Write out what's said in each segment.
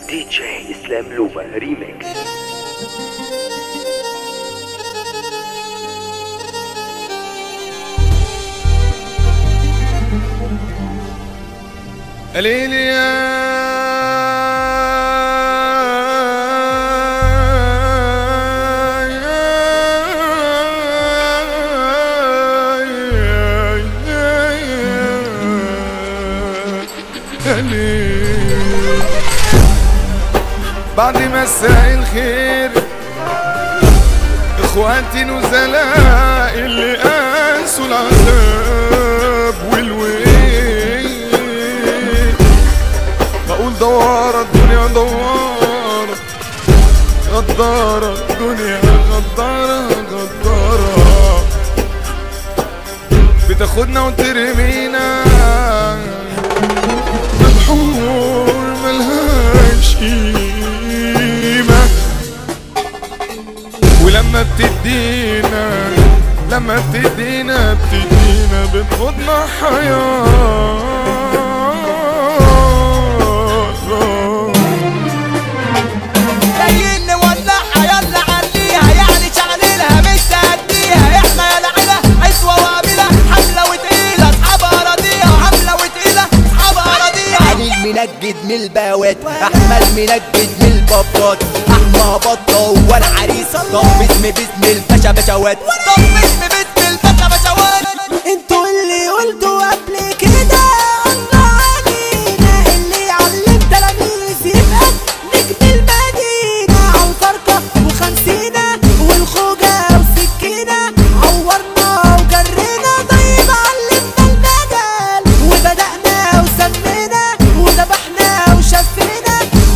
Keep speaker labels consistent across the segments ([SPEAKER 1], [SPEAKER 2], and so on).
[SPEAKER 1] دي جي اسلام لوفا ريميكس
[SPEAKER 2] قليل يا بعد مساء الخير اخواتي نزلاء اللي قاسوا العذاب والويل بقول دوارة الدنيا دوارة غدارة الدنيا غدارة غدارة بتاخدنا وترمينا بحور ملهاش قيمة ولما بتدينا لما بتدينا بتدينا بتاخدنا حياة
[SPEAKER 3] جايين نولعها يلا عليها يعني شغلينها مش تأديها احنا يا لعيبة عزوة وقابلة حملة وتقيلة اصحابها راضية حملة وتقيلة اصحابها راضية علي المنجد من البوات احمد منجد من البابات احمى بطة وانا عريس طب اسمي باسم الباشا بشوات طب اسمي باسم الباشا بشوات
[SPEAKER 4] انتوا اللي قلتوا قبل كده الله علينا اللي يعلم تلاميذ يبقى نجم المدينة عالفرقة وخمسينة والخوجة وسكينة عورنا وجرينا طيب علمنا المجال وبدأنا وسمينا وذبحنا وشفينا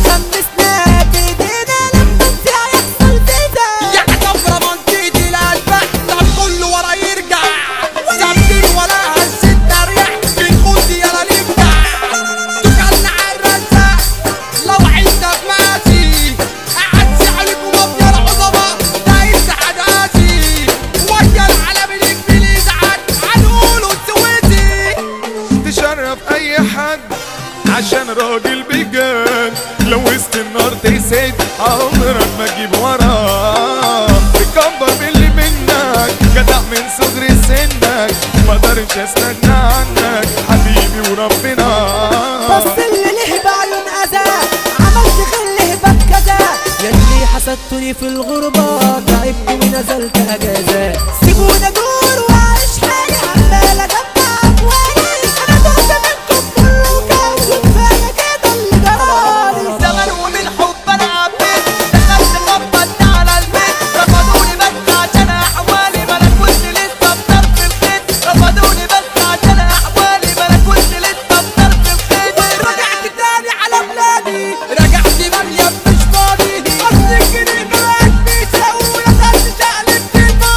[SPEAKER 4] خمسنا بايدينا لما نسيع يحصل فدا
[SPEAKER 3] يا كبرة منطقتي للبحث طب كله ورا يرجع ثابتين وراها الستة ريح بنقول يلا نبدع تكلنا على الرزاق لو عشنا في ماسي أعدي عليكم مبنى العظماء ده يفتح أداسي ويا العالم الإنجليزي يزعل هنقوله السويسي
[SPEAKER 2] تشرف اي حد عشان راجل بجد لو وسط النار تسد عمرك ما تجيب وراه تكبر باللي منك جدع من صغر سنك ما اقدرش استغنى عنك حبيبي وربنا
[SPEAKER 4] بص اللي له بعيون اذى عملت غل هبك كذا يلي حسدتني في الغربة تعبت ونزلت اجازة سيبونا دور واعيش حالي عمال اجمع اموالي انا تهت منكم كله كان وكفاية كده اللي جرالي
[SPEAKER 3] زمن ومن حب انا عبيت دخلت خبطت على البيت رفضوني بس عشان احوالي ما انا كنت لسه بطرف الخيط رفضوني بس عشان احوالي ما انا كنت لسه بطرف الخيط رجعت تاني على بلادي رجعت مريم مش فاضي اصل الجنيه بقت بيساوي ودخلت شقلبت الماضي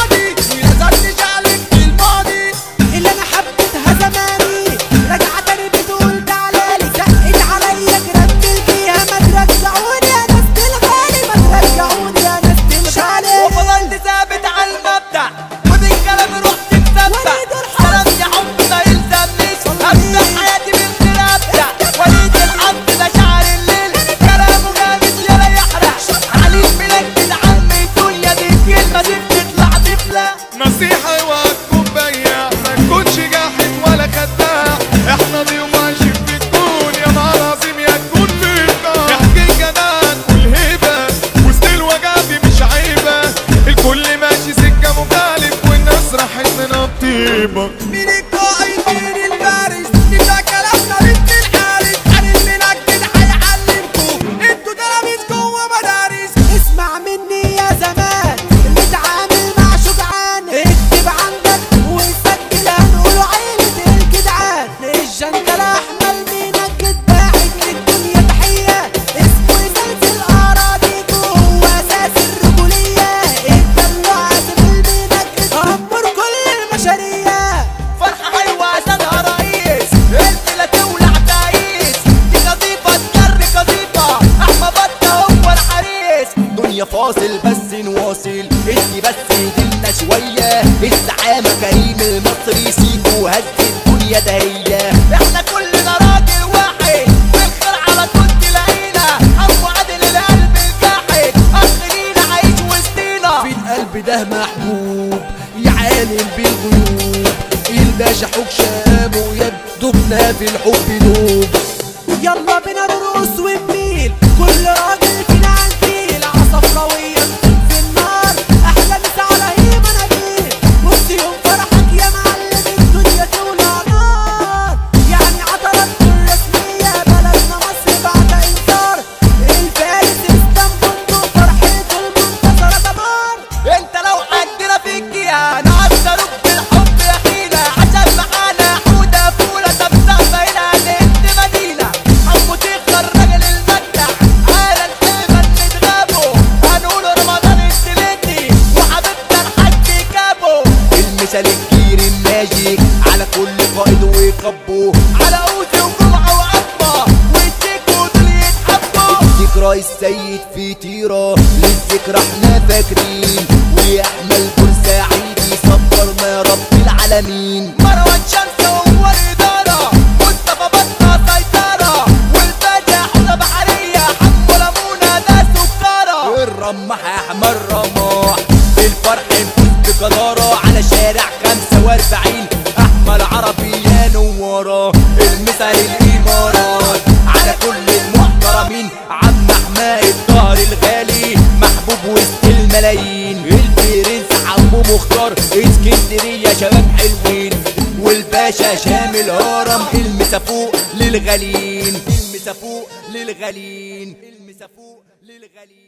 [SPEAKER 3] في الحب دوب
[SPEAKER 4] يلا بينا نرقص ونميل كل راجل فينا عنتيل عصفراوية في النار احلى مسا على هيما نبيل بص يوم فرحك يا معلم الدنيا تولع نار يعني عطلت الرسمية بلدنا مصر بعد انكار الفارس اسطنبول فرحته المنتصرة دمار
[SPEAKER 3] انت لو عندنا في الجهة نعترف بالحب يا خينا عشان معانا حودة فولة تمسح هنا لقيت مدينة حمو تيخر راجل المجدع على الحيمة نتغابوا هنقول رمضان السليتي وحبيبنا الحاج كابو المثال الكبير الماجيك على كل قائد ويقبوا على اوزي وجمعة وعظمة والديكو دول يتحبوا الذكرى السيد في طيرة للذكرى احنا فاكرين ويحمل بورسعيد يصبرنا يا رب العالمين مروان شمس هو الإدارة مصطفى بطة سيطرة والباشا حوضة بحرية حمو لمونة ده سكرة الرماح أحمر رماح الفرح نفوز بجدارة على شارع 45 أحمد عربي يا نورة المثل الإمارات على كل المحترمين عم حماء الظهر الغالي محبوب وسط الملايين البرنس عمو مختار اسكندرية شباب حلوين والباشا شامل هرم المسا فوق للغالين المسا فوق للغالين المسا فوق للغالين